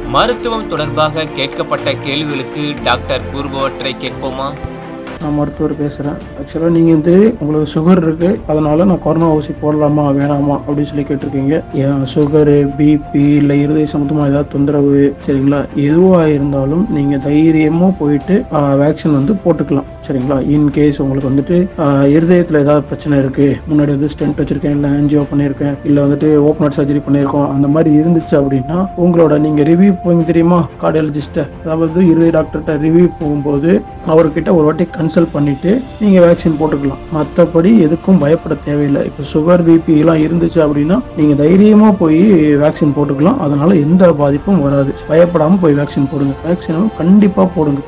மருத்துவம் தொடர்பாக கேட்கப்பட்ட கேள்விகளுக்கு டாக்டர் கூறுபவற்றை கேட்போமா நான் மருத்துவர் பேசுகிறேன் ஆக்சுவலாக நீங்கள் வந்து உங்களுக்கு சுகர் இருக்குது அதனால நான் கொரோனா ஊசி போடலாமா வேணாமா அப்படின்னு சொல்லி கேட்டிருக்கீங்க ஏன் சுகரு பிபி இல்லை இருதய சம்மந்தமாக ஏதாவது தொந்தரவு சரிங்களா எதுவாக இருந்தாலும் நீங்கள் தைரியமாக போயிட்டு வேக்சின் வந்து போட்டுக்கலாம் சரிங்களா இன்கேஸ் உங்களுக்கு வந்துட்டு இருதயத்தில் ஏதாவது பிரச்சனை இருக்குது முன்னாடி வந்து ஸ்டென்ட் வச்சுருக்கேன் இல்லை ஆன்ஜியோ பண்ணியிருக்கேன் இல்லை வந்துட்டு ஓப்பன் சர்ஜரி பண்ணியிருக்கோம் அந்த மாதிரி இருந்துச்சு அப்படின்னா உங்களோட நீங்கள் ரிவ்யூ போங்க தெரியுமா கார்டியாலஜிஸ்ட்டை அதாவது இருதய டாக்டர்கிட்ட ரிவ்யூ போகும்போது அவர்கிட்ட ஒரு வாட்டி கன்சல்ட் பண்ணிட்டு நீங்கள் வேக்சின் போட்டுக்கலாம் மற்றபடி எதுக்கும் பயப்பட தேவையில்லை இப்போ சுகர் பிபி எல்லாம் இருந்துச்சு அப்படின்னா நீங்கள் தைரியமாக போய் வேக்சின் போட்டுக்கலாம் அதனால எந்த பாதிப்பும் வராது பயப்படாமல் போய் வேக்சின் போடுங்க வேக்சினும் கண்டிப்பாக போடுங்க